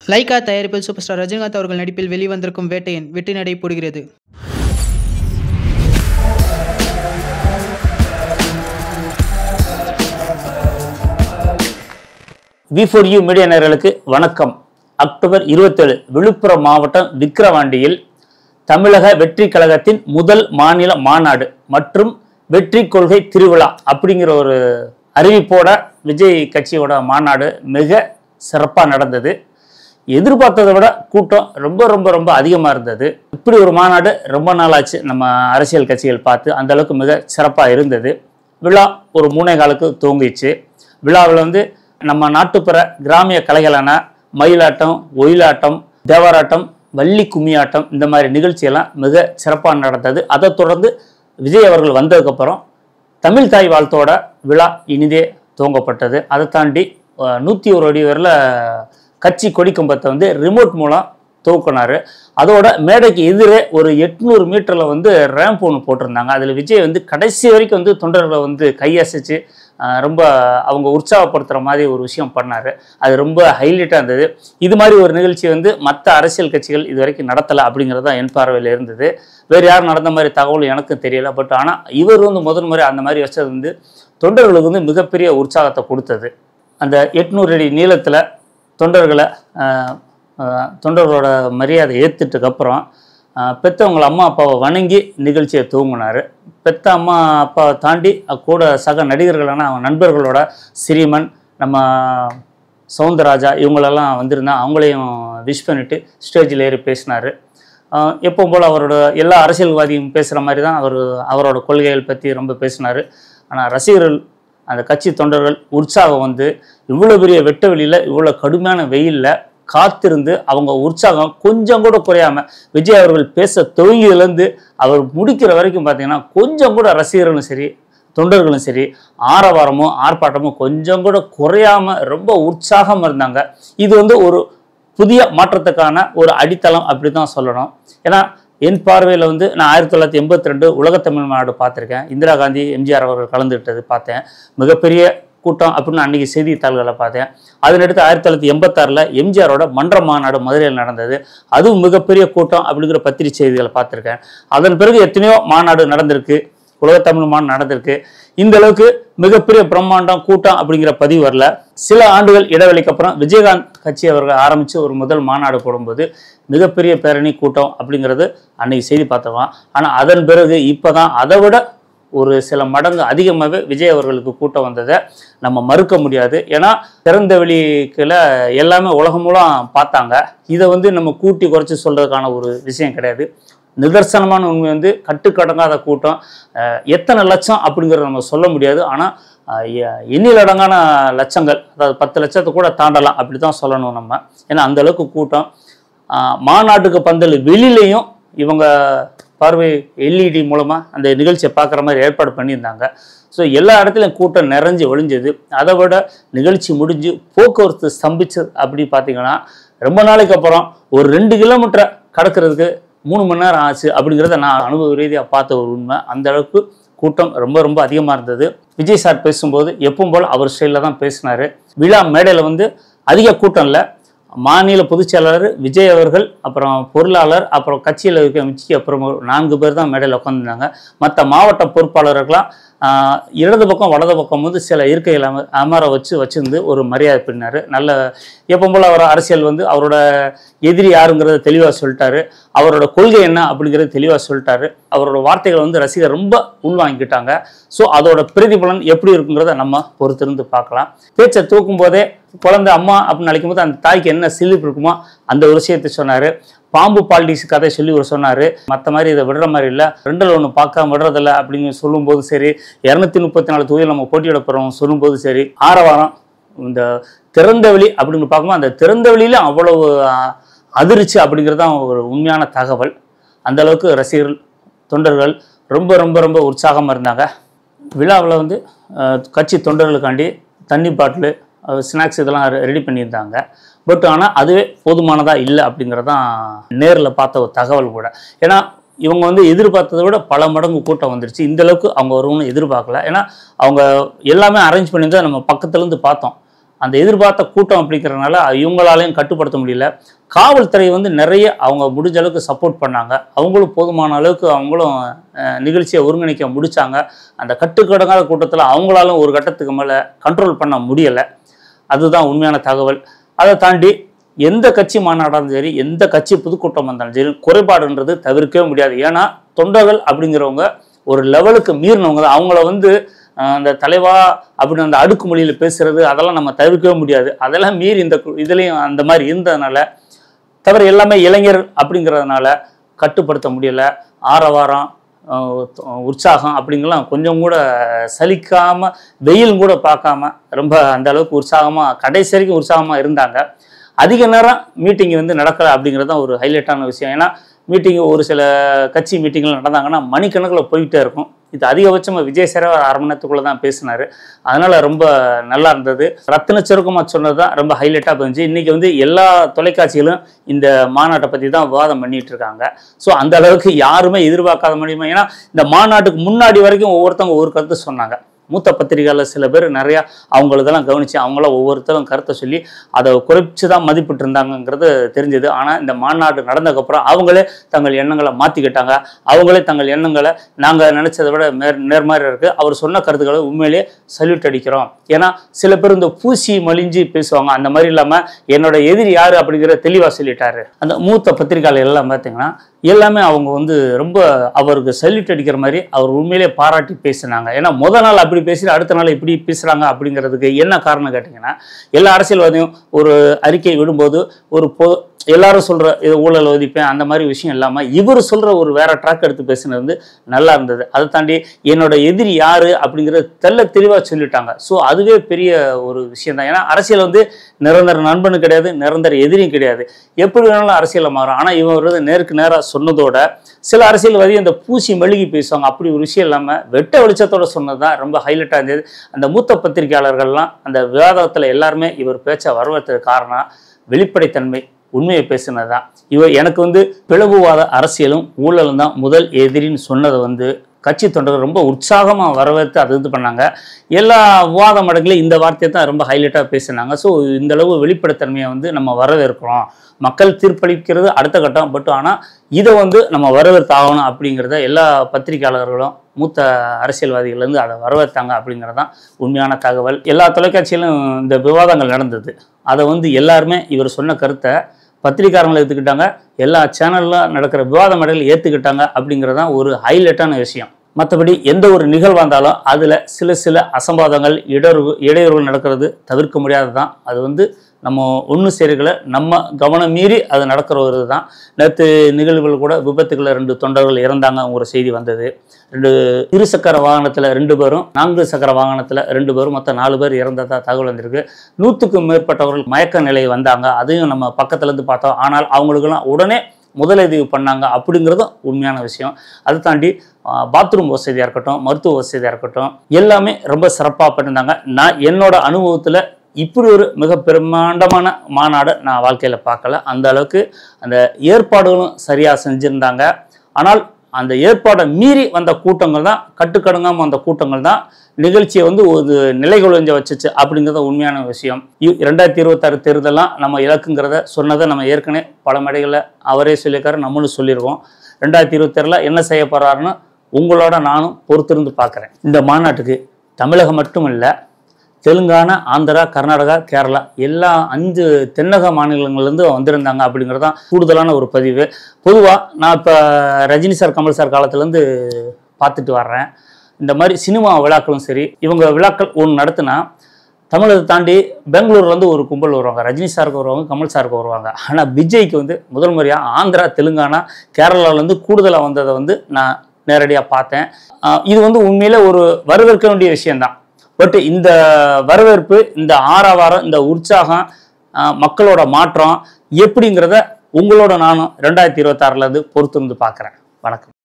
Lyca தயாரிப்பில் super star Rajinikanth அவர்கள் நடிப்பில் வெளிவந்திருக்கும் வேட்டையன் வெற்றி நடை போடுகிறது வி ஃபோர் யூ மீடியா நேயர்களுக்கு வணக்கம் அக்டோபர் இருபத்தேழு விழுப்புரம் மாவட்டம் விக்கிரவாண்டியில் தமிழக வெற்றி கழகத்தின் முதல் மாநில மாநாடு மற்றும் வெற்றி கொள்கை திருவிழா அப்படிங்கிற ஒரு அறிவிப்போட விஜய் கட்சியோட மாநாடு மிக சிறப்பாக நடந்தது எதிர்பார்த்ததை விட கூட்டம் ரொம்ப ரொம்ப ரொம்ப அதிகமாக இருந்தது இப்படி ஒரு மாநாடு ரொம்ப நாளாச்சு நம்ம அரசியல் கட்சிகள் பார்த்து அந்த அளவுக்கு மிக சிறப்பாக இருந்தது விழா ஒரு மூணே காலுக்கு துவங்கிச்சு விழாவில் வந்து நம்ம நாட்டுப்புற கிராமிய கலைகளான மயிலாட்டம் ஒயிலாட்டம் தேவராட்டம் வள்ளி கும்மியாட்டம் இந்த மாதிரி நிகழ்ச்சியெல்லாம் மிக சிறப்பாக நடந்தது அதை தொடர்ந்து விஜய் அவர்கள் வந்ததுக்கப்புறம் தமிழ் தாய் வாழ்த்தோட விழா இனிதே துவங்கப்பட்டது அதை தாண்டி நூற்றி ஒரு அடி வரல கட்சி கொடிக்கம்பத்தை வந்து ரிமோட் மூலம் தூக்குனாரு அதோட மேடைக்கு எதிரே ஒரு எட்நூறு மீட்டரில் வந்து ரேம்ப் ஒன்று போட்டிருந்தாங்க அதில் விஜய் வந்து கடைசி வரைக்கும் வந்து தொண்டர்களை வந்து கையசைச்சு ஆஹ், ரொம்ப அவங்க உற்சாகப்படுத்துகிற மாதிரி ஒரு விஷயம் பண்ணார் அது ரொம்ப ஹைலைட்டாக இருந்தது இது மாதிரி ஒரு நிகழ்ச்சி வந்து மற்ற அரசியல் கட்சிகள் இது வரைக்கும் நடத்தலை அப்படிங்கிறது தான் என் பார்வையில் இருந்தது வேறு யார் நடந்த மாதிரி தகவல் எனக்கும் தெரியல பட் ஆனால் இவர் வந்து முதல் முறை அந்த மாதிரி வச்சது வந்து தொண்டர்களுக்கு வந்து மிகப்பெரிய உற்சாகத்தை கொடுத்தது அந்த எட்நூறு அடி நீளத்தில் தொண்டர்களை ஆஹ், ஆஹ், தொண்டர்களோட மரியாதை ஏற்றுட்டுக்கப்புறம் பெற்றவங்கள அம்மா அப்பாவை வணங்கி நிகழ்ச்சியை தூங்கினார் பெத்த அம்மா அப்பாவை தாண்டி அஹ், கூட சக நடிகர்களான அவங்க நண்பர்களோட சிறிமன் நம்ம சவுந்தரராஜா இவங்களெல்லாம் வந்திருந்தா அவங்களையும் விஷ் பண்ணிட்டு ஸ்டேஜில் ஏறி பேசினார் எப்பவும் போல் அவரோட எல்லா அரசியல்வாதியும் பேசுகிற மாதிரி தான் அவர் அவரோட கொள்கைகள் பற்றி ரொம்ப பேசினார் ஆனால் ரசிகர்கள் அந்த கட்சி தொண்டர்கள் உற்சாகம் வந்து இவ்வளோ பெரிய வெட்ட வெளியில் இவ்வளோ கடுமையான வெயிலில் காத்திருந்து அவங்க உற்சாகம் கொஞ்சம் கூட குறையாம விஜய் அவர்கள் பேச துவங்கியதுலேருந்து அவர் முடிக்கிற வரைக்கும் பார்த்தீங்கன்னா கொஞ்சம் கூட ரசிகர்களும் சரி தொண்டர்களும் சரி ஆரவாரமும் ஆர்ப்பாட்டமும் கொஞ்சம் கூட குறையாம ரொம்ப உற்சாகமாக இருந்தாங்க இது வந்து ஒரு புதிய மாற்றத்துக்கான ஒரு அடித்தளம் அப்படி தான் சொல்லணும் ஏன்னா என் பார்வையில் வந்து நான் ஆயிரத்தி தொள்ளாயிரத்தி எண்பத்தி ரெண்டு உலகத்தமிழ் மாநாடு பார்த்துருக்கேன் இந்திரா காந்தி எம்ஜிஆர் அவர்கள் கலந்துக்கிட்டது பார்த்தேன் மிகப்பெரிய கூட்டம் அப்படின்னு அன்றைக்கி செய்தித்தாள்களை பார்த்தேன் அதனடுத்து ஆயிரத்தி தொள்ளாயிரத்தி எண்பத்தாறில் எம்ஜிஆரோட மன்ற மாநாடு மதுரையில் நடந்தது அதுவும் மிகப்பெரிய கூட்டம் அப்படிங்கிற பத்திரிகை செய்திகளை பார்த்துருக்கேன் அதன் பிறகு எத்தனையோ மாநாடு நடந்திருக்கு உலகத்தமிழ் மாநாடு நடந்திருக்கு இந்த அளவுக்கு மிகப்பெரிய பிரம்மாண்டம் கூட்டம் அப்படிங்கிற பதிவு வரல சில ஆண்டுகள் இடைவெளிக்கு அப்புறம் விஜயகாந்த் கட்சி அவர்கள் ஆரம்பித்து ஒரு முதல் மாநாடு போடும்போது மிகப்பெரிய பேரணி கூட்டம் அப்படிங்கிறது அன்னைக்கு செய்தி பார்த்தோம் ஆனால் அதன் பிறகு இப்போ தான் அதை விட ஒரு சில மடங்கு அதிகமாகவே விஜய் அவர்களுக்கு கூட்டம் வந்ததை நம்ம மறுக்க முடியாது ஏன்னா திறந்த வெளிக்குல எல்லாமே உலகம் மூலம் பார்த்தாங்க இதை வந்து நம்ம கூட்டி குறைச்சி சொல்கிறதுக்கான ஒரு விஷயம் கிடையாது நிதர்சனமான உண்மை வந்து கட்டுக்கடங்காத கூட்டம் அஹ், எத்தனை லட்சம் அப்படிங்கிறத நம்ம சொல்ல முடியாது ஆனால் எண்ணிலடங்கான லட்சங்கள் அதாவது பத்து லட்சத்தை கூட தாண்டலாம் அப்படி தான் சொல்லணும் நம்ம ஏன்னா அந்த அளவுக்கு கூட்டம் அஹ், மாநாட்டுக்கு பந்தல் வெளியிலையும் இவங்க பார்வை எல்இடி மூலமாக அந்த நிகழ்ச்சியை பார்க்குற மாதிரி ஏற்பாடு பண்ணியிருந்தாங்க ஸோ எல்லா இடத்துலையும் கூட்டம் நிறைஞ்சு ஒழிஞ்சது அதை விட நிகழ்ச்சி முடிஞ்சு போக்குவரத்து ஸ்தம்பிச்சது அப்படி பார்த்தீங்கன்னா ரொம்ப நாளைக்கு அப்புறம் ஒரு ரெண்டு கிலோமீட்டரை கடக்கிறதுக்கு மூணு மணி நேரம் ஆச்சு அப்படிங்கிறத நான் அனுபவ ரீதியாக பார்த்த ஒரு உண்மை அந்த அளவுக்கு கூட்டம் ரொம்ப ரொம்ப அதிகமாக இருந்தது விஜய் சார் பேசும்போது எப்பவும் போல் அவர் ஸ்டைலில் தான் பேசினார் விழா மேடையில் வந்து அதிக கூட்டம் இல்லை மாநில பொதுச் செயலாளர் விஜய் அவர்கள் அப்புறம் பொருளாளர் அப்புறம் கட்சியில் இருக்க முக்கிய அப்புறம் நான்கு பேர் தான் மேடையில் உட்காந்துருந்தாங்க மற்ற மாவட்ட பொறுப்பாளர்கள்லாம் ஆஹ், இடது பக்கம் வலது பக்கம் வந்து சில இருக்கைகள் அம அமர வச்சு வச்சிருந்து ஒரு மரியாதை பின்னார் நல்ல எப்போ போல் அவர் அரசியல் வந்து அவரோட எதிரி யாருங்கிறத தெளிவாக சொல்லிட்டாரு அவரோட கொள்கை என்ன அப்படிங்கிறத தெளிவாக சொல்லிட்டாரு அவரோட வார்த்தைகளை வந்து ரசிகர் ரொம்ப உள்வாங்கிக்கிட்டாங்க ஸோ அதோட பிரதிபலன் எப்படி இருக்குங்கிறத நம்ம பொறுத்திருந்து பார்க்கலாம் பேச்சை தூக்கும் போதே குழந்தை அம்மா அப்படின்னு நினைக்கும் போது அந்த தாய்க்கு என்ன சிலிப்பு இருக்குமோ அந்த ஒரு விஷயத்தை சொன்னார் பாம்பு பாலிடிக்ஸ் கதை சொல்லி ஒரு சொன்னார் மற்ற மாதிரி இதை விடுற மாதிரி இல்லை ரெண்டில் ஒன்று பார்க்காம விடுறதில்ல அப்படின்னு சொல்லும்போது சரி இரநூத்தி முப்பத்தி நாலு தொகுதியில் நம்ம போட்டியிட போகிறோம் சொல்லும்போது சரி ஆரவாரம் இந்த திறந்த வெளி அப்படின்னு பார்க்கும்போது அந்த திறந்த வெளியில அவ்வளவு அஹ், அதிர்ச்சி அப்படிங்கிறது தான் ஒரு உண்மையான தகவல் அந்த அளவுக்கு ரசிகர்கள் தொண்டர்கள் ரொம்ப ரொம்ப ரொம்ப உற்சாகமாக இருந்தாங்க விழாவில் வந்து அஹ், கட்சி தொண்டர்களுக்காண்டி தண்ணி பாட்டிலு ஸ்நாக்ஸ் இதெல்லாம் ரெடி பண்ணியிருந்தாங்க பட் ஆனால் அதுவே போதுமானதாக இல்லை அப்படிங்கிறதான் நேரில் பார்த்த ஒரு தகவல் கூட ஏன்னா இவங்க வந்து எதிர்பார்த்ததை விட பல மடங்கு கூட்டம் வந்துருச்சு இந்த அளவுக்கு அவங்க வரும்னு எதிர்பார்க்கல ஏன்னா அவங்க எல்லாமே அரேஞ்ச் பண்ணியிருந்தா நம்ம பக்கத்துலேருந்து பார்த்தோம் அந்த எதிர்பார்த்த கூட்டம் அப்படிங்கிறதுனால இவங்களாலையும் கட்டுப்படுத்த முடியல காவல்துறை வந்து நிறைய அவங்க முடிஞ்ச அளவுக்கு சப்போர்ட் பண்ணாங்க அவங்களும் போதுமான அளவுக்கு அவங்களும் அஹ், நிகழ்ச்சியை ஒருங்கிணைக்க முடிச்சாங்க அந்த கட்டுக்கடங்காத கூட்டத்தில் அவங்களாலும் ஒரு கட்டத்துக்கு மேலே கண்ட்ரோல் பண்ண முடியலை அதுதான் உண்மையான தகவல் அதை தாண்டி எந்த கட்சி மாநாடாக இருந்தாலும் சரி எந்த கட்சி பொதுக்கூட்டம் வந்தாலும் சரி குறைபாடுன்றது தவிர்க்கவே முடியாது ஏன்னா தொண்டர்கள் அப்படிங்கிறவங்க ஒரு லெவலுக்கு மீறினவங்க தான் அவங்கள வந்து அஹ், அந்த தலைவா அப்படின்னு அந்த அடுக்குமொழியில் பேசுறது அதெல்லாம் நம்ம தவிர்க்கவே முடியாது அதெல்லாம் மீறி இந்த கு- இதுலேயும் அந்த மாதிரி இருந்ததுனால தவிர எல்லாமே இளைஞர் அப்படிங்கிறதுனால கட்டுப்படுத்த முடியல ஆரவாரம் அஹ், உத்- உற்சாகம் அப்படிங்கலாம் கொஞ்சம் கூட சலிக்காம வெயில் கூட பார்க்காம ரொம்ப அந்த அளவுக்கு உற்சாகமா கடைசி வரைக்கும் உற்சாகமா இருந்தாங்க அதிக நேரம் மீட்டிங் வந்து நடக்கல அப்படிங்கிறது தான் ஒரு ஹைலைட்டான விஷயம் ஏன்னா மீட்டிங் ஒரு சில கட்சி மீட்டிங்கள் நடந்தாங்கன்னா மணிக்கணக்கில் போயிட்டே இருக்கும் இது அதிகபட்சமாக விஜய் சேர ஒரு அரை மணி நேரத்துக்குள்ளே தான் பேசினார் அதனால் ரொம்ப நல்லா இருந்தது ரத்தின சுருக்கமாக சொன்னது தான் ரொம்ப ஹைலைட்டாக இருந்துச்சு இன்றைக்கி வந்து எல்லா தொலைக்காட்சிகளும் இந்த மாநாட்டை பற்றி தான் விவாதம் பண்ணிட்டு இருக்காங்க ஸோ அந்த அளவுக்கு யாருமே எதிர்பார்க்காத முடியுமா ஏன்னா இந்த மாநாட்டுக்கு முன்னாடி வரைக்கும் ஒவ்வொருத்தவங்க ஒவ்வொரு கருத்து சொன்னாங்க மூத்த பத்திரிகையாளர் சில பேர் நிறையா அவங்களதெல்லாம் கவனித்து அவங்கள ஒவ்வொருத்தரும் கருத்தை சொல்லி அதை குறைச்சி தான் மதிப்பிட்டு இருந்தாங்கங்கிறது தெரிஞ்சது ஆனால் இந்த மாநாடு நடந்ததுக்கப்புறம் அவங்களே தங்கள் எண்ணங்களை மாற்றிக்கிட்டாங்க அவங்களே தங்கள் எண்ணங்களை நாங்கள் நினச்சதை விட நேர் நேர்மாதிரி இருக்குது அவர் சொன்ன கருத்துக்களை உண்மையிலேயே சல்யூட் அடிக்கிறோம் ஏன்னா சில பேர் இந்த பூசி மலிஞ்சு பேசுவாங்க அந்த மாதிரி இல்லாமல் என்னோட எதிரி யார் அப்படிங்கிற தெளிவாக சொல்லிட்டாரு அந்த மூத்த பத்திரிகையாளர் எல்லாம் பார்த்தீங்கன்னா எல்லாமே அவங்க வந்து ரொம்ப அவருக்கு சல்யூட் அடிக்கிற மாதிரி அவர் உண்மையிலே பாராட்டி பேசினாங்க ஏன்னா முத நாள் அப்படி பேசி அடுத்த நாள் இப்படி பேசுகிறாங்க அப்படிங்கிறதுக்கு என்ன காரணம் கேட்டிங்கன்னா எல்லா அரசியல்வாதியும் ஒரு அறிக்கை விடும்போது ஒரு பொ எல்லாரும் சொல்கிற இது ஊழல் ஒதிப்பேன் அந்த மாதிரி விஷயம் இல்லாமல் இவர் சொல்கிற ஒரு வேற ட்ராக் எடுத்து பேசினது வந்து நல்லா இருந்தது அதை தாண்டி என்னோட எதிரி யார் அப்படிங்கிறத தெள்ள தெளிவாக சொல்லிட்டாங்க ஸோ அதுவே பெரிய ஒரு விஷயம் தான் ஏன்னா அரசியல் வந்து நிரந்தர நண்பனும் கிடையாது நிரந்தர எதிரியும் கிடையாது எப்படி வேணாலும் அரசியலில் மாறும் ஆனால் இவன் வந்து நேருக்கு நேராக சொன்னதோட சில அரசியல்வாதி அந்த பூசி மெழுகி பேசுவாங்க அப்படி ஒரு விஷயம் இல்லாமல் வெட்ட வெளிச்சத்தோட சொன்னது தான் ரொம்ப ஹைலைட்டாக இருந்தது அந்த மூத்த பத்திரிகையாளர்கள்லாம் அந்த விவாதத்தில் எல்லாருமே இவர் பேச்சை வரவேற்றதுக்கு காரணம் வெளிப்படைத்தன்மை உண்மையை பேசினது தான் இவர் எனக்கு வந்து பிளவுவாத அரசியலும் ஊழலும் தான் முதல் எதிரின்னு சொன்னதை வந்து கட்சி தொண்டர்கள் ரொம்ப உற்சாகமாக வரவேற்று அது இது பண்ணாங்க எல்லா விவாத மடங்குலையும் இந்த வார்த்தையை தான் ரொம்ப ஹைலைட்டாக பேசினாங்க ஸோ இந்த அளவு வெளிப்படைத்தன்மையை வந்து நம்ம வரவேற்கிறோம் மக்கள் தீர்ப்பளிக்கிறது அடுத்த கட்டம் பட் ஆனால் இதை வந்து நம்ம வரவேற்றாகணும் அப்படிங்கிறத எல்லா பத்திரிகையாளர்களும் மூத்த அரசியல்வாதிகள்லேருந்து அதை வரவேற்றாங்க அப்படிங்கிறது தான் உண்மையான தகவல் எல்லா தொலைக்காட்சியிலும் இந்த விவாதங்கள் நடந்தது அதை வந்து எல்லாருமே இவர் சொன்ன கருத்தை பத்திரிக்காரங்களை ஏற்றுக்கிட்டாங்க எல்லா சேனல்ல நடக்கிற விவாத மேடைகள் ஏற்றுக்கிட்டாங்க அப்படிங்கிறது தான் ஒரு ஹைலைட்டான விஷயம் மற்றபடி எந்த ஒரு நிகழ்வாக இருந்தாலும் அதில் சில சில அசம்பாதங்கள் இடர்வு இடையூறுகள் நடக்கிறது தவிர்க்க முடியாதது தான் அது வந்து நம்ம ஒன்று சேருகளை நம்ம கவனம் மீறி அது நடக்கிற ஒரு தான் நேற்று நிகழ்வுகள் கூட விபத்துக்களில் ரெண்டு தொண்டர்கள் இறந்தாங்க ஒரு செய்தி வந்தது ரெண்டு இரு சக்கர வாகனத்தில் ரெண்டு பேரும் நான்கு சக்கர வாகனத்தில் ரெண்டு பேரும் மொத்தம் நாலு பேர் இறந்ததா தகவல் வந்திருக்கு நூற்றுக்கும் மேற்பட்டவர்கள் மயக்க நிலை வந்தாங்க அதையும் நம்ம பக்கத்துலேருந்து பார்த்தோம் ஆனால் அவங்களுக்கெல்லாம் உடனே முதலுதவி பண்ணாங்க அப்படிங்கிறதும் உண்மையான விஷயம் அதை தாண்டி பாத்ரூம் வசதியாக இருக்கட்டும் மருத்துவ வசதியாக இருக்கட்டும் எல்லாமே ரொம்ப சிறப்பாக பண்ணியிருந்தாங்க நான் என்னோட அனுபவத்தில் இப்படி ஒரு மிக பிரம்மாண்டமான மாநாடை நான் வாழ்க்கையில் பார்க்கல அந்த அளவுக்கு அந்த ஏற்பாடுகளும் சரியாக செஞ்சுருந்தாங்க ஆனால் அந்த ஏற்பாடை மீறி வந்த கூட்டங்கள் தான் கட்டுக்கடங்காமல் வந்த கூட்டங்கள் தான் நிகழ்ச்சியை வந்து ஒரு நிலைகுலைஞ்ச வச்சுச்சு அப்படிங்கிறது உண்மையான விஷயம் இ- ரெண்டாயிரத்தி இருபத்தாறு தேர்தலாம் நம்ம இலக்குங்கிறத சொன்னதை நம்ம ஏற்கனவே பல மேடைகளில் அவரே சொல்லியிருக்காரு நம்மளும் சொல்லியிருக்கோம் ரெண்டாயிரத்தி இருபத்தாறில் என்ன செய்ய போகிறாருன்னு உங்களோட நானும் பொறுத்திருந்து பார்க்குறேன் இந்த மாநாட்டுக்கு தமிழகம் மட்டும் இல்லை தெலுங்கானா ஆந்திரா கர்நாடகா கேரளா எல்லா அஞ்சு தென்னக மாநிலங்கள்லேருந்து வந்திருந்தாங்க அப்படிங்கிறது தான் கூடுதலான ஒரு பதிவு பொதுவாக நான் இப்போ ரஜினி சார் கமல் சார் காலத்துலேருந்து பார்த்துட்டு வர்றேன் இந்த மாதிரி சினிமா விழாக்களும் சரி இவங்க விழாக்கள் ஒன்று நடத்துனா தமிழகத்தை தாண்டி பெங்களூர்லேருந்து ஒரு கும்பல் வருவாங்க ரஜினி சாருக்கு வருவாங்க கமல் சாருக்கு வருவாங்க ஆனால் விஜய்க்கு வந்து முதல் முறையாக ஆந்திரா தெலுங்கானா கேரளாவிலேருந்து கூடுதலாக வந்ததை வந்து நான் நேரடியாக பார்த்தேன் ஆஹ் இது வந்து உண்மையில ஒரு வரவேற்க வேண்டிய விஷயம்தான் பட் இந்த வரவேற்பு இந்த ஆரவாரம் இந்த உற்சாகம் ஆஹ் மக்களோட மாற்றம் எப்படிங்கிறத உங்களோட நானும் ரெண்டாயிரத்தி இருபத்தாறுலேருந்து பொறுத்திருந்து பார்க்குறேன் வணக்கம்